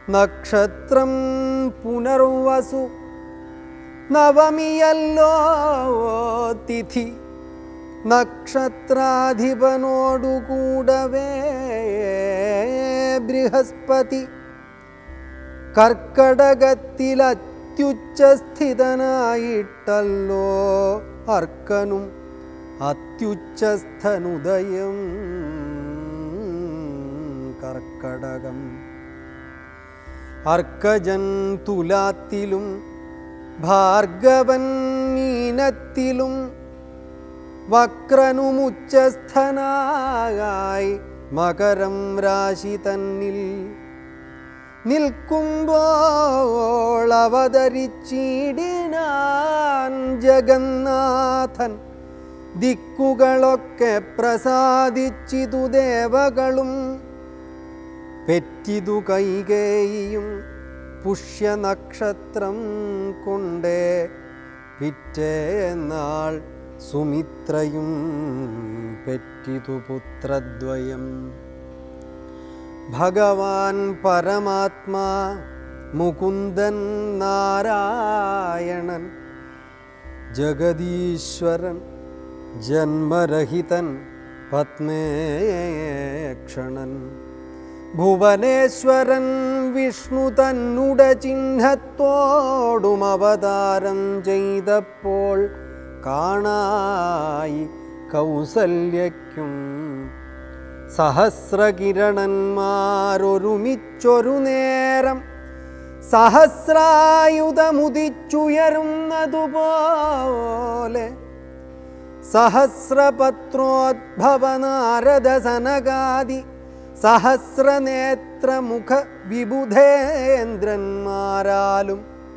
നക്ഷത്രം പുനർവസു നവമിയല്ലോ തിഥി നക്ഷത്രാധിപനോടുകൂടവേ ബൃഹസ്പതി കർക്കടകത്തിലത്യുച്ചസ്ഥിതനായിട്ടല്ലോ അർക്കനും അത്യുച്ചസ്ഥനുദയം കർക്കടകം അർക്കജൻ തുലാത്തിലും ഭാർഗവൻ മീനത്തിലും വക്രനുമുച്ചസ്ഥനായി മകരം രാശി തന്നിൽ നിൽക്കുമ്പോൾ അവതരിച്ചിടിനാൻ ജഗന്നാഥൻ ദിക്കുകളൊക്കെ പ്രസാദിച്ചിതു ദേവകളും പെറ്റിതു കൈകേയും പുഷ്യനക്ഷത്രം കൊണ്ടേ പിറ്റേന്നാൾ സുമിത്രയും പെറ്റിതു പുത്രദ്വയം ഭഗവാൻ പരമാത്മാ മുകുന്ദൻ നാരായണൻ ജഗദീശ്വരൻ ജന്മരഹിതൻ പത്മേക്ഷണൻ ഭുവനേശ്വരൻ വിഷ്ണു തന്നുടെ ചിഹ്നത്തോടും അവതാരം ചെയ്തപ്പോൾ കാണായി കൗസല്യയ്ക്കും സഹസ്രകിരണന്മാരൊരുമിച്ചൊരു നേരം സഹസ്രായുധമുദിച്ചുയരുന്നതുപോലെ സഹസ്രപത്രോദ്ഭവനാരദസനകാദി സഹസ്രനേത്രമുഖ വിബുധേന്ദ്രന്മാരാലും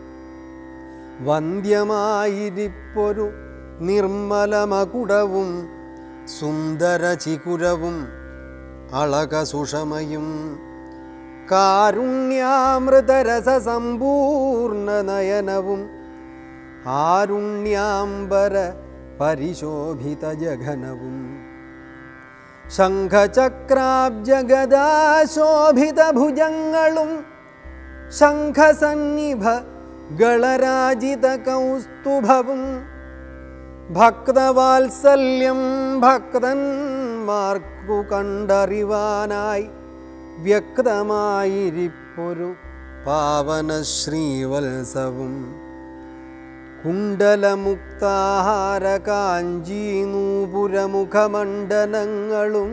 വന്ധ്യമായിരിപ്പൊരു നിർമ്മലമകുടവും സുന്ദരചികുരവും അളകസുഷമയും കാരുണ്യാമൃതരസസമ്പൂർണ നയനവും ആരുണ്യാംബര പരിശോഭിത ജഘനവും ശംഖചക്രാബ്ജഗദാശോഭിത ഭുജങ്ങളും ശംഖസന്നിഭ ഗളരാജിത കൗസ്തുഭവും ഭക്തവാത്സല്യം ഭക്തന്മാർക്കു കണ്ടറിവാനായി വ്യക്തമായിരിപ്പൊരു പാവന ശ്രീവത്സവും കുണ്ടലമുക്താഹാര കാഞ്ചീനൂപുരമുഖമണ്ഡലങ്ങളും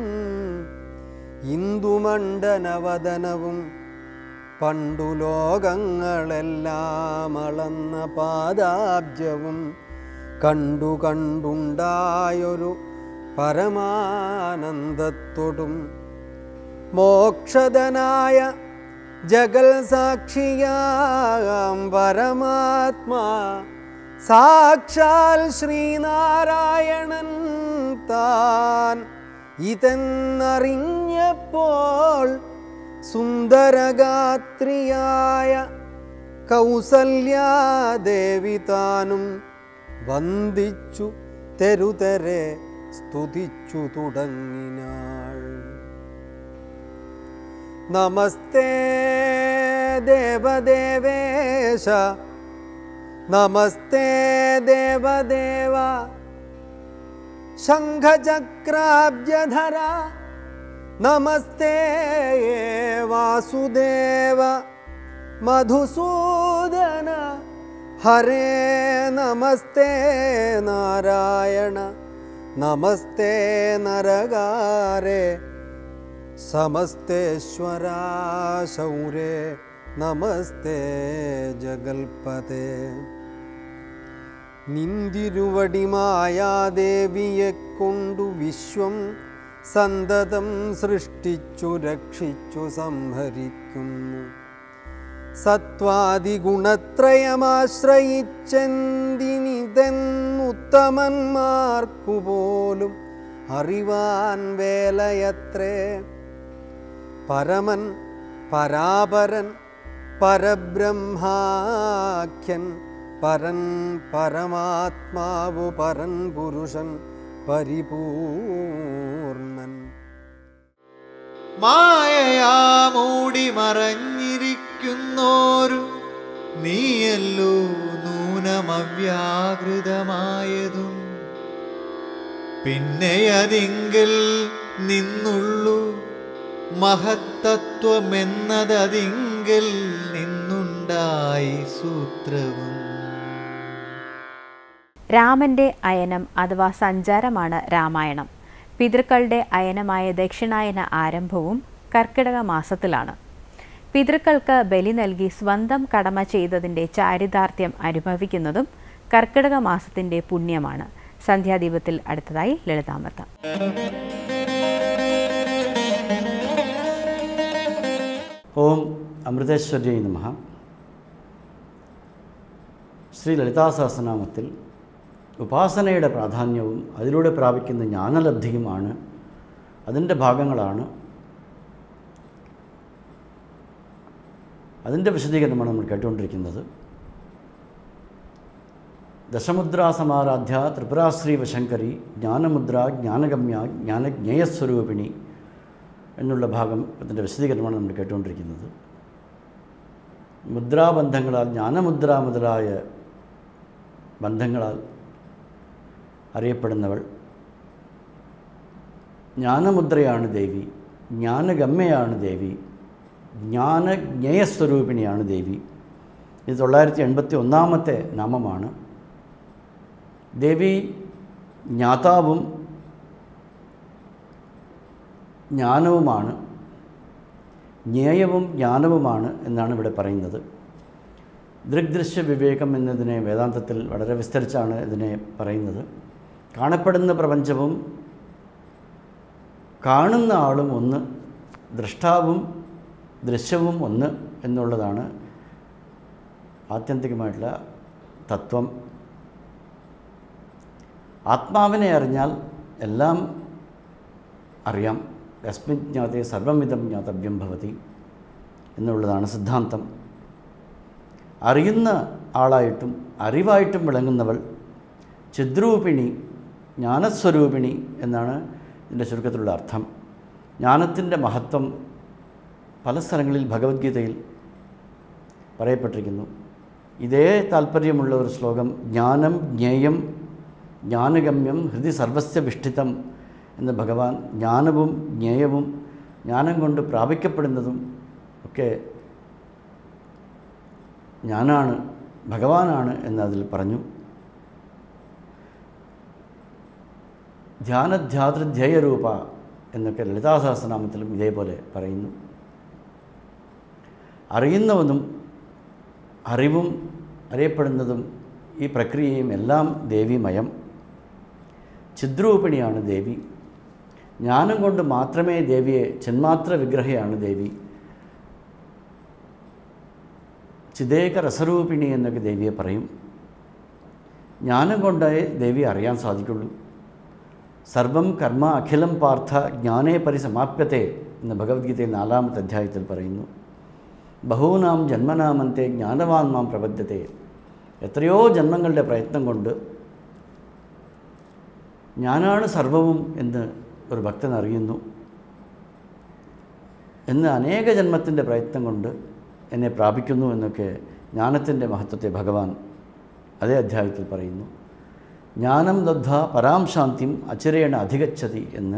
ഇന്ദുമണ്ഡനവദനവും പണ്ടു ലോകങ്ങളെല്ലാം അളന്ന പാദാബ്ജവും കണ്ടു കണ്ടുണ്ടായൊരു പരമാനന്ദത്തോടും മോക്ഷദനായ ജഗൽ സാക്ഷിയാം പരമാത്മാ സാക്ഷാൽ ശ്രീനാരായണൻ താൻ ഇതെന്നറിഞ്ഞപ്പോൾ സുന്ദരഗാത്രിയായ കൗസല്യാദേവി താനും വന്ദിച്ചു തെരുതെരെ സ്തുതിച്ചു തുടങ്ങിനാൾ നമസ്തേ ദേവദേവേശ നമസ്തേ ദേവദേവ ശംഖചക്രാബ്ജധര നമസ്തേ വാസുദേവ മധുസൂദന ഹരേ നമസ്തേ നാരായണ നമസ്തേ നരകാരേ സമസ്തേശ്വരാ ശൗരേ നമസ്തേ ജഗൽപതേ നിന്തിരുവടിമായാദേവിയെ കൊണ്ടു വിശ്വം സന്തതം സൃഷ്ടിച്ചു രക്ഷിച്ചു സംഹരിക്കുന്നു സത്വാദിഗുണത്രയമാശ്രയിച്ചെന്തിനിതെന്നുത്തമന്മാർക്കു പോലും അറിവാൻ വേലയത്രേ പരമൻ പരാപരൻ പരബ്രഹ്മാഖ്യൻ പരൻ പരമാത്മാവു പരൻ പുരുഷൻ പരിപൂർണൻ മായയാ മൂടി മറഞ്ഞിരിക്കുന്ന ഗ്രഹിക്കുന്നോരു നീയല്ലോ നൂനമവ്യാകൃതമായതും പിന്നെ അതിങ്കിൽ നിന്നുള്ളു മഹത്തത്വമെന്നതതിങ്കിൽ നിന്നുണ്ടായി സൂത്രവും രാമന്റെ അയനം അഥവാ സഞ്ചാരമാണ് രാമായണം പിതൃക്കളുടെ അയനമായ ദക്ഷിണായന ആരംഭവും കർക്കിടക മാസത്തിലാണ് പിതൃക്കൾക്ക് ബലി നൽകി സ്വന്തം കടമ ചെയ്തതിൻ്റെ ചാരിതാർത്ഥ്യം അനുഭവിക്കുന്നതും കർക്കിടക മാസത്തിൻ്റെ പുണ്യമാണ് സന്ധ്യാദീപത്തിൽ അടുത്തതായി ലളിതാമൃതം ഓം അമൃതേശ്വര്യ നമ ശ്രീ ലളിതാ സഹസ്രനാമത്തിൽ ഉപാസനയുടെ പ്രാധാന്യവും അതിലൂടെ പ്രാപിക്കുന്ന ജ്ഞാനലബ്ധിയുമാണ് അതിൻ്റെ ഭാഗങ്ങളാണ് അതിൻ്റെ വിശദീകരണമാണ് നമ്മൾ കേട്ടുകൊണ്ടിരിക്കുന്നത് ദശമുദ്രാസമാരാധ്യ ത്രിപുരാശ്രീ വശങ്കരി ജ്ഞാനമുദ്ര ജ്ഞാനഗമ്യ ജ്ഞാനജ്ഞേയസ്വരൂപിണി എന്നുള്ള ഭാഗം അതിൻ്റെ വിശദീകരണമാണ് നമ്മൾ കേട്ടുകൊണ്ടിരിക്കുന്നത് മുദ്രാബന്ധങ്ങളാൽ ജ്ഞാനമുദ്ര മുതലായ ബന്ധങ്ങളാൽ അറിയപ്പെടുന്നവൾ ജ്ഞാനമുദ്രയാണ് ദേവി ജ്ഞാനഗമ്യയാണ് ദേവി ജ്ഞാനജ്ഞേയസ്വരൂപിണിയാണ് ദേവി ഇത് തൊള്ളായിരത്തി എൺപത്തി ഒന്നാമത്തെ നാമമാണ് ദേവി ജ്ഞാതാവും ജ്ഞാനവുമാണ് ജ്ഞേയവും ജ്ഞാനവുമാണ് എന്നാണ് ഇവിടെ പറയുന്നത് ദൃഗ്ദൃശ്യ വിവേകം എന്നതിനെ വേദാന്തത്തിൽ വളരെ വിസ്തരിച്ചാണ് ഇതിനെ പറയുന്നത് കാണപ്പെടുന്ന പ്രപഞ്ചവും കാണുന്ന ആളും ഒന്ന് ദൃഷ്ടാവും ദൃശ്യവും ഒന്ന് എന്നുള്ളതാണ് ആത്യന്തികമായിട്ടുള്ള തത്വം ആത്മാവിനെ അറിഞ്ഞാൽ എല്ലാം അറിയാം യസ്മിൻ ജ്ഞാതെ സർവമിതം ജ്ഞാതവ്യം ഭവതി എന്നുള്ളതാണ് സിദ്ധാന്തം അറിയുന്ന ആളായിട്ടും അറിവായിട്ടും വിളങ്ങുന്നവൾ ചിദ്രൂപിണി ജ്ഞാനസ്വരൂപിണി എന്നാണ് ഇതിൻ്റെ ചുരുക്കത്തിലുള്ള അർത്ഥം ജ്ഞാനത്തിൻ്റെ മഹത്വം പല സ്ഥലങ്ങളിൽ ഭഗവത്ഗീതയിൽ പറയപ്പെട്ടിരിക്കുന്നു ഇതേ താല്പര്യമുള്ള ഒരു ശ്ലോകം ജ്ഞാനം ജ്ഞേയം ജ്ഞാനഗമ്യം ഹൃദി സർവസ്യ വിഷ്ഠിതം എന്ന് ഭഗവാൻ ജ്ഞാനവും ജ്ഞേയവും ജ്ഞാനം കൊണ്ട് പ്രാപിക്കപ്പെടുന്നതും ഒക്കെ ഞാനാണ് ഭഗവാനാണ് എന്ന് അതിൽ പറഞ്ഞു ധ്യാനധ്യാതൃധ്യേയരൂപ എന്നൊക്കെ ലളിതാ സഹസ്രനാമത്തിലും ഇതേപോലെ പറയുന്നു അറിയുന്നവനും അറിവും അറിയപ്പെടുന്നതും ഈ പ്രക്രിയയും എല്ലാം ദേവിമയം ചിദ്രൂപിണിയാണ് ദേവി ജ്ഞാനം കൊണ്ട് മാത്രമേ ദേവിയെ ചിന്മാത്ര വിഗ്രഹയാണ് ദേവി ചിതേക രസരൂപിണി എന്നൊക്കെ ദേവിയെ പറയും ജ്ഞാനം കൊണ്ടേ ദേവി അറിയാൻ സാധിക്കുള്ളൂ സർവം കർമ്മ അഖിലം പാർത്ഥ ജ്ഞാനേ പരിസമാപ്യത്തെ എന്ന് ഭഗവത്ഗീതയിൽ നാലാമത്തെ അധ്യായത്തിൽ പറയുന്നു ബഹൂനാം ജന്മനാമത്തെ ജ്ഞാനവാൻ മാം പ്രബദ്ധത്തെ എത്രയോ ജന്മങ്ങളുടെ പ്രയത്നം കൊണ്ട് ഞാനാണ് സർവവും എന്ന് ഒരു ഭക്തൻ അറിയുന്നു എന്ന് അനേക ജന്മത്തിൻ്റെ പ്രയത്നം കൊണ്ട് എന്നെ പ്രാപിക്കുന്നു എന്നൊക്കെ ജ്ഞാനത്തിൻ്റെ മഹത്വത്തെ ഭഗവാൻ അതേ അധ്യായത്തിൽ പറയുന്നു ജ്ഞാനം ദഗ്ധ പരാം ശാന്തിം അചിരേണ അധികച്ചതി എന്ന്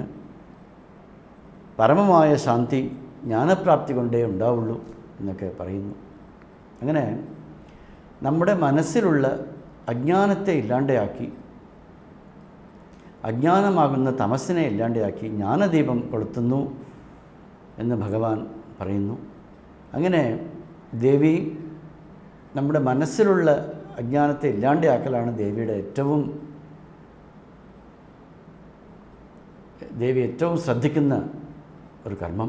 പരമമായ ശാന്തി ജ്ഞാനപ്രാപ്തി കൊണ്ടേ ഉണ്ടാവുള്ളൂ എന്നൊക്കെ പറയുന്നു അങ്ങനെ നമ്മുടെ മനസ്സിലുള്ള അജ്ഞാനത്തെ ഇല്ലാണ്ടെയാക്കി അജ്ഞാനമാകുന്ന തമസ്സിനെ ഇല്ലാണ്ടെയാക്കി ജ്ഞാനദീപം കൊളുത്തുന്നു എന്ന് ഭഗവാൻ പറയുന്നു അങ്ങനെ ദേവി നമ്മുടെ മനസ്സിലുള്ള അജ്ഞാനത്തെ ഇല്ലാണ്ടെയാക്കലാണ് ദേവിയുടെ ഏറ്റവും ദേവി ഏറ്റവും ശ്രദ്ധിക്കുന്ന ഒരു കർമ്മം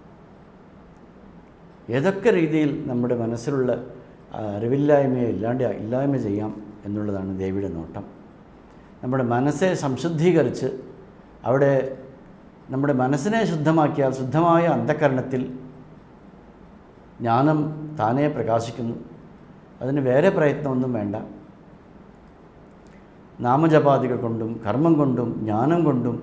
ഏതൊക്കെ രീതിയിൽ നമ്മുടെ മനസ്സിലുള്ള ആ, അറിവില്ലായ്മയെ ഇല്ലാണ്ട് ഇല്ലായ്മ ചെയ്യാം എന്നുള്ളതാണ് ദേവിയുടെ നോട്ടം നമ്മുടെ മനസ്സെ സംശുദ്ധീകരിച്ച് അവിടെ നമ്മുടെ മനസ്സിനെ ശുദ്ധമാക്കിയാൽ ശുദ്ധമായ അന്ധകരണത്തിൽ ജ്ഞാനം താനേ പ്രകാശിക്കുന്നു അതിന് വേറെ പ്രയത്നമൊന്നും വേണ്ട നാമജപാദികൾ കൊണ്ടും കർമ്മം കൊണ്ടും ജ്ഞാനം കൊണ്ടും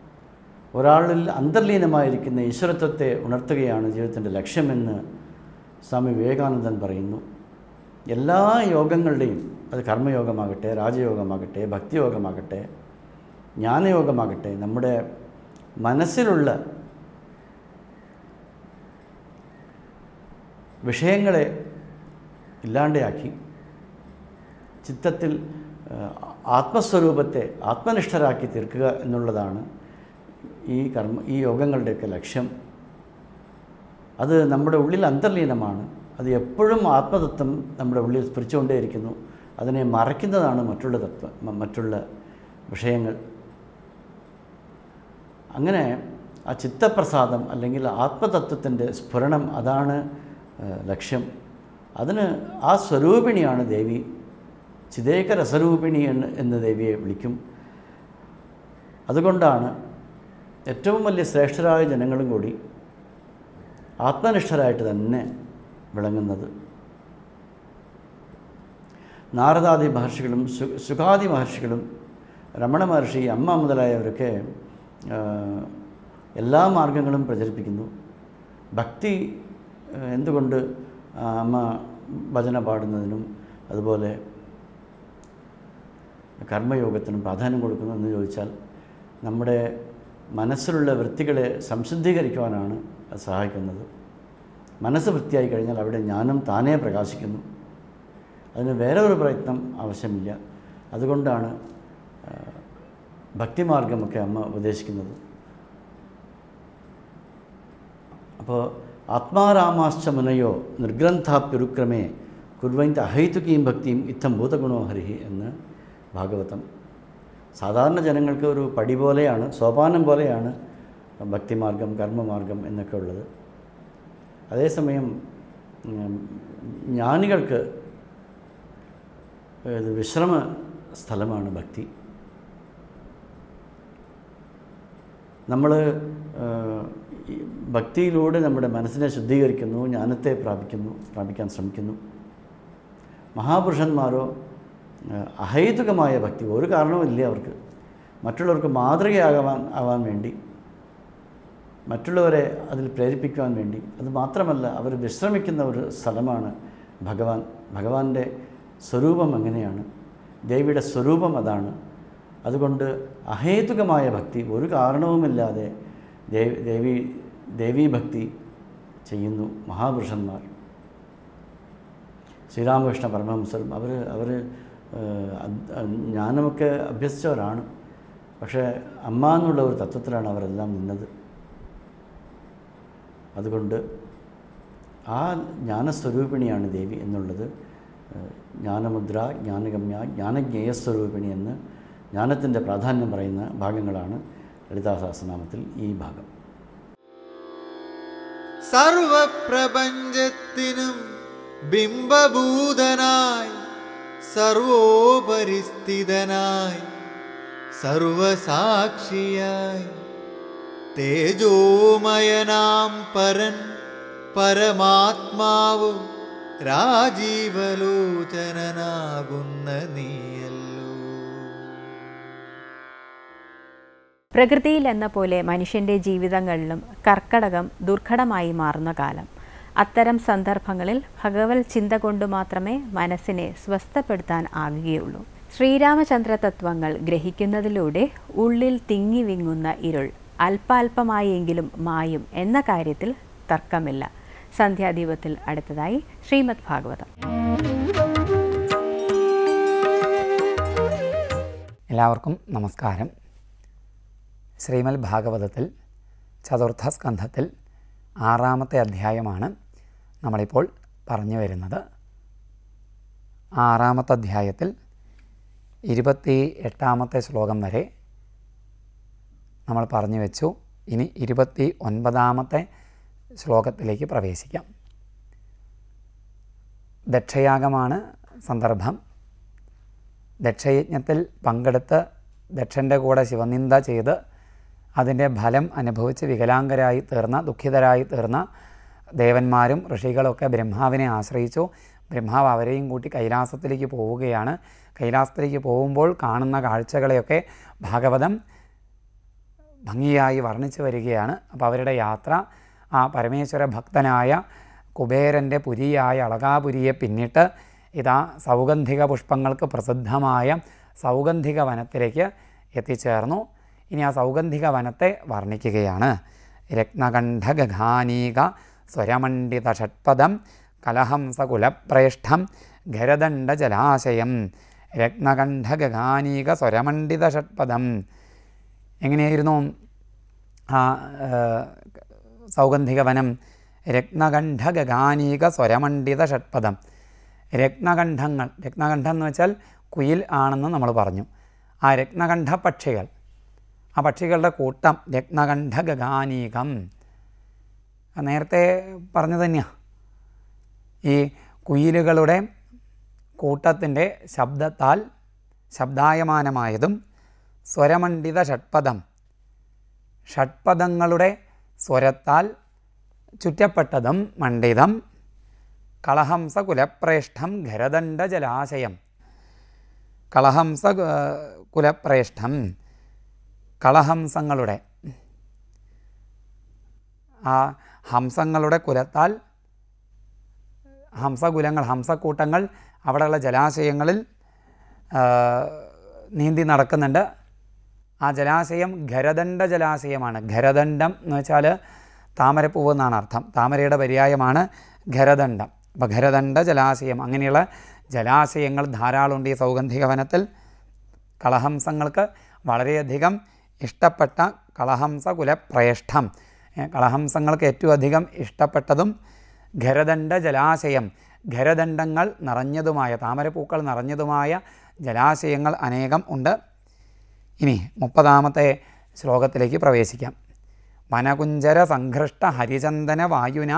ഒരാളിൽ അന്തർലീനമായിരിക്കുന്ന ഈശ്വരത്വത്തെ ഉണർത്തുകയാണ് ജീവിതത്തിൻ്റെ ലക്ഷ്യമെന്ന് സ്വാമി വിവേകാനന്ദൻ പറയുന്നു എല്ലാ യോഗങ്ങളുടെയും അത് കർമ്മയോഗമാകട്ടെ രാജയോഗമാകട്ടെ ഭക്തിയോഗമാകട്ടെ ജ്ഞാനയോഗമാകട്ടെ നമ്മുടെ മനസ്സിലുള്ള വിഷയങ്ങളെ ഇല്ലാണ്ടെയാക്കി ചിത്തത്തിൽ ആ, ആത്മസ്വരൂപത്തെ ആത്മനിഷ്ഠരാക്കി തീർക്കുക എന്നുള്ളതാണ് ഈ കർമ്മ ഈ യോഗങ്ങളുടെയൊക്കെ ലക്ഷ്യം അത് നമ്മുടെ ഉള്ളിൽ അന്തർലീനമാണ് അത് എപ്പോഴും ആത്മതത്വം നമ്മുടെ ഉള്ളിൽ സ്ഫുരിച്ചുകൊണ്ടേയിരിക്കുന്നു അതിനെ മറയ്ക്കുന്നതാണ് മറ്റുള്ള തത്വം മ- മറ്റുള്ള വിഷയങ്ങൾ അങ്ങനെ ആ ചിത്തപ്രസാദം അല്ലെങ്കിൽ ആത്മതത്വത്തിൻ്റെ സ്ഫുരണം അതാണ് ആ, ലക്ഷ്യം അതിന് ആ സ്വരൂപിണിയാണ് ദേവി ചിതേക രസരൂപിണി എന്ന് എന്ന് ദേവിയെ വിളിക്കും അതുകൊണ്ടാണ് ഏറ്റവും വലിയ ശ്രേഷ്ഠരായ ജനങ്ങളും കൂടി ആത്മനിഷ്ഠരായിട്ട് തന്നെ വിളങ്ങുന്നത് നാരദാദി മഹർഷികളും സു സുഖാദി മഹർഷികളും രമണ മഹർഷി അമ്മ മുതലായവരൊക്കെ ആ, എല്ലാ മാർഗങ്ങളും പ്രചരിപ്പിക്കുന്നു ഭക്തി ആ, എന്തുകൊണ്ട് ആ, അമ്മ ഭജന പാടുന്നതിനും അതുപോലെ കർമ്മയോഗത്തിനും പ്രാധാന്യം കൊടുക്കുന്നു എന്ന് ചോദിച്ചാൽ നമ്മുടെ മനസ്സിലുള്ള വൃത്തികളെ സംശുദ്ധീകരിക്കുവാനാണ് അത് സഹായിക്കുന്നത് മനസ്സ് വൃത്തിയായി കഴിഞ്ഞാൽ അവിടെ ജ്ഞാനം താനേ പ്രകാശിക്കുന്നു അതിന് വേറെ ഒരു പ്രയത്നം ആവശ്യമില്ല അതുകൊണ്ടാണ് ആ, ഭക്തിമാർഗമൊക്കെ അമ്മ ഉപദേശിക്കുന്നത് അപ്പോൾ ആത്മാരാമാശ്ച മുനയോ നിർഗ്രന്ഥാപ്യുരുക്രമേ കുർവൈന്ത അഹൈതുകീം ഭക്തിയും ഇത്തം ഭൂതഗുണോ ഹരിഹി എന്ന് ഭാഗവതം സാധാരണ ജനങ്ങൾക്ക് ഒരു പടി പോലെയാണ് സോപാനം പോലെയാണ് ഭക്തിമാർഗം കർമ്മമാർഗം എന്നൊക്കെ ഉള്ളത് അതേസമയം ഉം, ജ്ഞാനികൾക്ക് ഇത് വിശ്രമ സ്ഥലമാണ് ഭക്തി നമ്മൾ ഭക്തിയിലൂടെ നമ്മുടെ മനസ്സിനെ ശുദ്ധീകരിക്കുന്നു ജ്ഞാനത്തെ പ്രാപിക്കുന്നു പ്രാപിക്കാൻ ശ്രമിക്കുന്നു മഹാപുരുഷന്മാരോ ആ, അഹൈതുകമായ ഭക്തി ഒരു കാരണവുമില്ല അവർക്ക് മറ്റുള്ളവർക്ക് മാതൃകയാകാൻ ആവാൻ വേണ്ടി മറ്റുള്ളവരെ അതിൽ പ്രേരിപ്പിക്കുവാൻ വേണ്ടി അത് മാത്രമല്ല അവർ വിശ്രമിക്കുന്ന ഒരു സ്ഥലമാണ് ഭഗവാൻ ഭഗവാന്റെ സ്വരൂപം അങ്ങനെയാണ് ദേവിയുടെ സ്വരൂപം അതാണ് അതുകൊണ്ട് അഹേതുകമായ ഭക്തി ഒരു കാരണവുമില്ലാതെ ദേവി ദേവി ദേവീഭക്തി ചെയ്യുന്നു മഹാപുരുഷന്മാർ ശ്രീരാമകൃഷ്ണ പരമഹംസരും അവർ അവർ ജ്ഞാനമൊക്കെ അഭ്യസിച്ചവരാണ് പക്ഷേ അമ്മ എന്നുള്ള ഒരു തത്വത്തിലാണ് അവരെല്ലാം നിന്നത് അതുകൊണ്ട് ആ ജ്ഞാനസ്വരൂപിണിയാണ് ദേവി എന്നുള്ളത് ഏഹ്, ജ്ഞാനമുദ്ര ജ്ഞാനഗമ്യ ജ്ഞാനജ്ഞേയസ്വരൂപിണി എന്ന് ജ്ഞാനത്തിൻ്റെ പ്രാധാന്യം പറയുന്ന ഭാഗങ്ങളാണ് ലളിതാ സഹസ്രനാമത്തിൽ ഈ ഭാഗം സർവപ്രപഞ്ചത്തിനും ബിംബഭൂതനായി സർവോപരിസ്ഥിതനായി സർവസാക്ഷിയായി തേജോമയനാം പരൻ പരമാത്മാവ് രാജീവലോചനനാകുന്ന നീയല്ലോ പ്രകൃതിയിൽ എന്ന പോലെ മനുഷ്യൻ്റെ ജീവിതങ്ങളിലും കർക്കടകം ദുർഘടമായി മാറുന്ന കാലം അത്തരം സന്ദർഭങ്ങളിൽ ഭഗവത് ചിന്ത കൊണ്ട് മാത്രമേ മനസ്സിനെ സ്വസ്ഥപ്പെടുത്താൻ ആകുകയുള്ളൂ ശ്രീരാമചന്ദ്ര തത്വങ്ങൾ ഗ്രഹിക്കുന്നതിലൂടെ ഉള്ളിൽ തിങ്ങി വിങ്ങുന്ന ഇരുൾ അല്പാൽപമായെങ്കിലും മായും എന്ന കാര്യത്തിൽ തർക്കമില്ല സന്ധ്യാദീപത്തിൽ അടുത്തതായി ശ്രീമദ് ഭാഗവതം എല്ലാവർക്കും നമസ്കാരം ശ്രീമൽ ഭാഗവതത്തിൽ ചതുർത്ഥ സ്കന്ധത്തിൽ ആറാമത്തെ അധ്യായമാണ് നമ്മളിപ്പോൾ പറഞ്ഞു വരുന്നത് ആറാമത്തെ അധ്യായത്തിൽ ഇരുപത്തി എട്ടാമത്തെ ശ്ലോകം വരെ നമ്മൾ പറഞ്ഞു വെച്ചു ഇനി ഇരുപത്തി ഒൻപതാമത്തെ ശ്ലോകത്തിലേക്ക് പ്രവേശിക്കാം ദക്ഷയാഗമാണ് സന്ദർഭം ദക്ഷയജ്ഞത്തിൽ പങ്കെടുത്ത് ദക്ഷൻ്റെ കൂടെ ശിവനിന്ദ ചെയ്ത് അതിൻ്റെ ഫലം അനുഭവിച്ച് വികലാംഗരായി തീർന്ന ദുഃഖിതരായി തീർന്ന ദേവന്മാരും ഋഷികളൊക്കെ ബ്രഹ്മാവിനെ ആശ്രയിച്ചു ബ്രഹ്മാവ് അവരെയും കൂട്ടി കൈലാസത്തിലേക്ക് പോവുകയാണ് കൈലാസത്തിലേക്ക് പോകുമ്പോൾ കാണുന്ന കാഴ്ചകളെയൊക്കെ ഭാഗവതം ഭംഗിയായി വർണ്ണിച്ചു വരികയാണ് അപ്പോൾ അവരുടെ യാത്ര ആ പരമേശ്വര ഭക്തനായ കുബേരൻ്റെ പുരിയായ അളകാപുരിയെ പിന്നിട്ട് ഇതാ സൗഗന്ധിക പുഷ്പങ്ങൾക്ക് പ്രസിദ്ധമായ സൗഗന്ധിക വനത്തിലേക്ക് എത്തിച്ചേർന്നു ഇനി ആ സൗഗന്ധിക വനത്തെ വർണ്ണിക്കുകയാണ് രത്നകണ്ഠഗാനീക സ്വരമണ്ഡിത ഷട്പദം കലഹംസകുലപ്രേഷ്ഠം ഖരദണ്ഡ ജലാശയം രത്നകണ്ഠഗാനീക സ്വരമണ്ഡിത ഷട്പദം എങ്ങനെയായിരുന്നു ആ ആ, സൗഗന്ധിക വനം രത്നകണ്ഠഗാനീക സ്വരമണ്ഡിത ഷട്പദം രത്നകണ്ഠങ്ങൾ രത്നകണ്ഠം എന്ന് വെച്ചാൽ കുയിൽ ആണെന്ന് നമ്മൾ പറഞ്ഞു ആ രത്നകണ്ഠ പക്ഷികൾ ആ പക്ഷികളുടെ കൂട്ടം രത്നകണ്ഠഗാനീകം നേരത്തെ പറഞ്ഞു തന്നെയാണ് ഈ കുയിലുകളുടെ കൂട്ടത്തിൻ്റെ ശബ്ദത്താൽ ശബ്ദായമാനമായതും സ്വരമണ്ഡിത ഷട്പദം ഷട്പദങ്ങളുടെ സ്വരത്താൽ ചുറ്റപ്പെട്ടതും മണ്ഡിതം കളഹംസ കുലപ്രേഷ്ഠം ഖരദണ്ഡ ജലാശയം കളഹംസ ആ, കുലപ്രേഷ്ഠം കളഹംസങ്ങളുടെ ആ ഹംസങ്ങളുടെ കുലത്താൽ ഹംസകുലങ്ങൾ ഹംസക്കൂട്ടങ്ങൾ അവിടെയുള്ള ജലാശയങ്ങളിൽ ആ, നീന്തി നടക്കുന്നുണ്ട് ആ ജലാശയം ഖരദണ്ഡ ജലാശയമാണ് ഖരദണ്ഡം എന്ന് വെച്ചാൽ താമരപ്പൂവ് എന്നാണ് അർത്ഥം താമരയുടെ പര്യായമാണ് ഖരദണ്ഡം അപ്പോൾ ഖരദണ്ഡ ജലാശയം അങ്ങനെയുള്ള ജലാശയങ്ങൾ ധാരാളമുണ്ട് ഈ സൗഗന്ധിക വനത്തിൽ കളഹംസങ്ങൾക്ക് വളരെയധികം ഇഷ്ടപ്പെട്ട കളഹംസ കുലപ്രേഷ്ഠം ഏ, കളഹംസങ്ങൾക്ക് ഏറ്റവും അധികം ഇഷ്ടപ്പെട്ടതും ഖരദണ്ഡ ജലാശയം ഖരദണ്ഡങ്ങൾ നിറഞ്ഞതുമായ താമരപ്പൂക്കൾ നിറഞ്ഞതുമായ ജലാശയങ്ങൾ അനേകം ഉണ്ട് ഇനി മുപ്പതാമത്തെ ശ്ലോകത്തിലേക്ക് പ്രവേശിക്കാം വനകുഞ്ചര സംഘൃഷ്ട ഹരിചന്ദന വായുന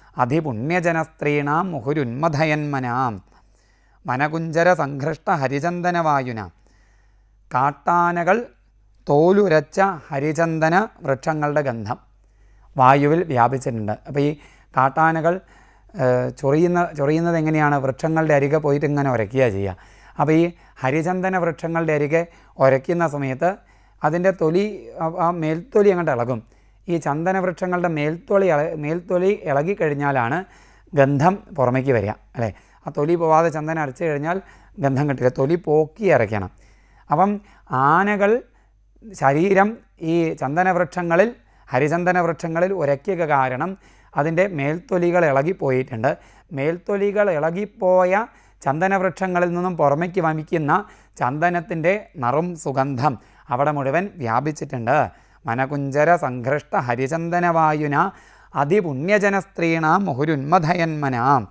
അതിപുണ്യജനസ്ത്രീണാം മുഹുരുന്മഥയന്മനാം വനകുഞ്ചര സംഘൃഷ്ട ഹരിചന്ദന വായുന കാട്ടാനകൾ തോലുരച്ച ഹരിചന്ദന വൃക്ഷങ്ങളുടെ ഗന്ധം വായുവിൽ വ്യാപിച്ചിട്ടുണ്ട് അപ്പോൾ ഈ കാട്ടാനകൾ ഏഹ്, ചൊറിയുന്ന ചൊറിയുന്നത് എങ്ങനെയാണ് വൃക്ഷങ്ങളുടെ അരികെ പോയിട്ട് ഇങ്ങനെ ഉരയ്ക്കുക ചെയ്യുക അപ്പോൾ ഈ ഹരിചന്ദന വൃക്ഷങ്ങളുടെ അരികെ ഉരയ്ക്കുന്ന സമയത്ത് അതിൻ്റെ തൊലി ആ- ആ മേൽത്തൊലി അങ്ങോട്ട് ഇളകും ഈ ചന്ദന വൃക്ഷങ്ങളുടെ മേൽത്തൊലി ഇള മേൽത്തൊലി ഇളകിക്കഴിഞ്ഞാലാണ് ഗന്ധം പുറമേക്ക് വരിക അല്ലേ ആ തൊലി പോവാതെ ചന്ദനം അരച്ചു കഴിഞ്ഞാൽ ഗന്ധം കിട്ടില്ല തൊലി പോക്കി അരയ്ക്കണം അപ്പം ആനകൾ ശരീരം ഈ ചന്ദനവൃക്ഷങ്ങളിൽ ഹരിചന്ദന വൃക്ഷങ്ങളിൽ ഉരയ്ക്കുക കാരണം അതിൻ്റെ മേൽത്തൊലികൾ ഇളകിപ്പോയിട്ടുണ്ട് മേൽത്തൊലികൾ ഇളകിപ്പോയ ചന്ദനവൃക്ഷങ്ങളിൽ നിന്നും പുറമേക്ക് വമിക്കുന്ന ചന്ദനത്തിൻ്റെ നറും സുഗന്ധം അവിടെ മുഴുവൻ വ്യാപിച്ചിട്ടുണ്ട് മനകുഞ്ചര സംഘൃഷ്ട ഹരിചന്ദനവായുന അതിപുണ്യജന സ്ത്രീണാം മുഹുരുന്മഥയന്മനാം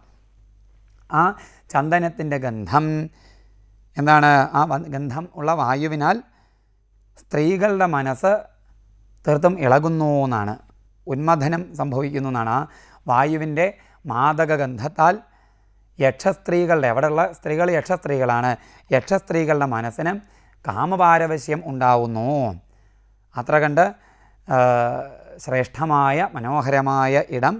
ആ ചന്ദനത്തിൻ്റെ ഗന്ധം എന്താണ് ആ വ- ഗന്ധം ഉള്ള വായുവിനാൽ സ്ത്രീകളുടെ മനസ്സ് തീർത്തും ഇളകുന്നു എന്നാണ് ഉന്മഥനം സംഭവിക്കുന്നു എന്നാണ് ആ വായുവിൻ്റെ മാദക ഗന്ധത്താൽ യക്ഷസ്ത്രീകളുടെ അവിടെയുള്ള സ്ത്രീകൾ യക്ഷസ്ത്രീകളാണ് യക്ഷസ്ത്രീകളുടെ മനസ്സിന് കാമപാരവശ്യം ഉണ്ടാവുന്നു അത്ര കണ്ട് ആ, ശ്രേഷ്ഠമായ മനോഹരമായ ഇടം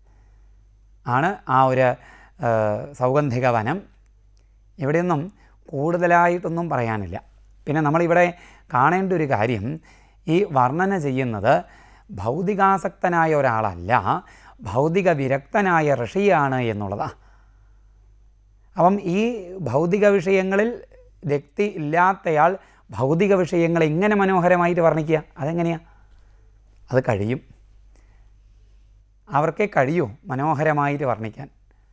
ആണ് ആ ഒരു ആ, സൗഗന്ധിക വനം ഇവിടെയൊന്നും കൂടുതലായിട്ടൊന്നും പറയാനില്ല പിന്നെ നമ്മളിവിടെ കാണേണ്ട ഒരു കാര്യം ഈ വർണ്ണന ചെയ്യുന്നത് ഭൗതികാസക്തനായ ഒരാളല്ല ഭൗതിക വിരക്തനായ ഋഷിയാണ് എന്നുള്ളതാണ് അപ്പം ഈ ഭൗതിക വിഷയങ്ങളിൽ രക്തി ഇല്ലാത്തയാൾ ഭൗതിക വിഷയങ്ങൾ എങ്ങനെ മനോഹരമായിട്ട് വർണ്ണിക്കുക അതെങ്ങനെയാണ് അത് കഴിയും അവർക്കേ കഴിയൂ മനോഹരമായിട്ട് വർണ്ണിക്കാൻ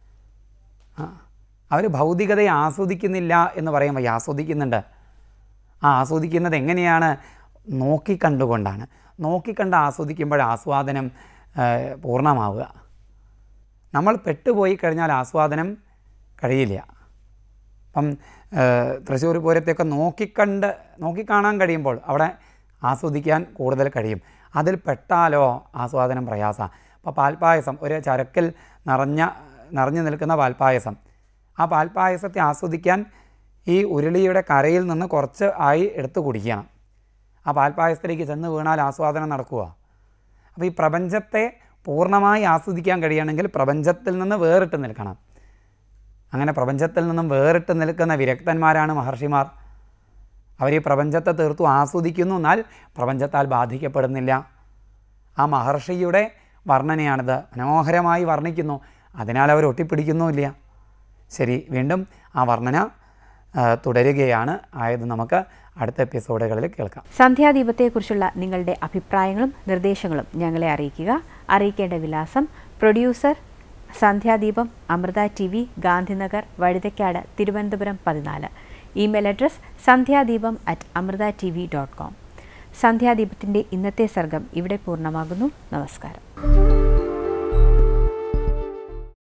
ആ അവർ ഭൗതികതയെ ആസ്വദിക്കുന്നില്ല എന്ന് പറയുമ്പോൾ ആസ്വദിക്കുന്നുണ്ട് ആ ആസ്വദിക്കുന്നത് എങ്ങനെയാണ് നോക്കിക്കണ്ടുകൊണ്ടാണ് നോക്കിക്കണ്ട് ആസ്വദിക്കുമ്പോൾ ആസ്വാദനം ആ, പൂർണ്ണമാവുക നമ്മൾ പെട്ടുപോയി കഴിഞ്ഞാൽ ആസ്വാദനം കഴിയില്ല അപ്പം ആ, തൃശ്ശൂർ പൂരത്തെയൊക്കെ നോക്കിക്കണ്ട് നോക്കിക്കാണാൻ കഴിയുമ്പോൾ അവിടെ ആസ്വദിക്കാൻ കൂടുതൽ കഴിയും അതിൽ പെട്ടാലോ ആസ്വാദനം പ്രയാസമാണ് അപ്പോൾ പാൽപ്പായസം ഒരു ചരക്കിൽ നിറഞ്ഞ നിറഞ്ഞു നിൽക്കുന്ന പാൽപ്പായസം ആ പാൽപ്പായസത്തെ ആസ്വദിക്കാൻ ഈ ഉരുളിയുടെ കരയിൽ നിന്ന് കുറച്ച് ആയി എടുത്ത് കുടിക്കണം ആ പാൽപ്പായസത്തിലേക്ക് ചെന്ന് വീണാൽ ആസ്വാദനം നടക്കുക അപ്പോൾ ഈ പ്രപഞ്ചത്തെ പൂർണ്ണമായി ആസ്വദിക്കാൻ കഴിയണമെങ്കിൽ പ്രപഞ്ചത്തിൽ നിന്ന് വേറിട്ട് നിൽക്കണം അങ്ങനെ പ്രപഞ്ചത്തിൽ നിന്നും വേറിട്ട് നിൽക്കുന്ന വിരക്തന്മാരാണ് മഹർഷിമാർ അവർ ഈ പ്രപഞ്ചത്തെ തീർത്തും ആസ്വദിക്കുന്നു എന്നാൽ പ്രപഞ്ചത്താൽ ബാധിക്കപ്പെടുന്നില്ല ആ മഹർഷിയുടെ വർണ്ണനയാണിത് മനോഹരമായി വർണ്ണിക്കുന്നു അതിനാൽ അവർ ഒട്ടിപ്പിടിക്കുന്നുമില്ല ശരി വീണ്ടും ആ വർണ്ണന ആ, തുടരുകയാണ് ആയത് നമുക്ക് അടുത്ത എപ്പിസോഡുകളിൽ കേൾക്കാം സന്ധ്യാദീപത്തെക്കുറിച്ചുള്ള നിങ്ങളുടെ അഭിപ്രായങ്ങളും നിർദ്ദേശങ്ങളും ഞങ്ങളെ അറിയിക്കുക അറിയിക്കേണ്ട വിലാസം producer Sandhyadeepam Amrita T V Gandhinagar Vazhuthacaud Thiruvananthapuram പതിനാല് email address Sandhyadeepam at Amrita T V dot com സന്ധ്യാദീപത്തിൻ്റെ ഇന്നത്തെ സർഗം ഇവിടെ പൂർണ്ണമാകുന്നു നമസ്കാരം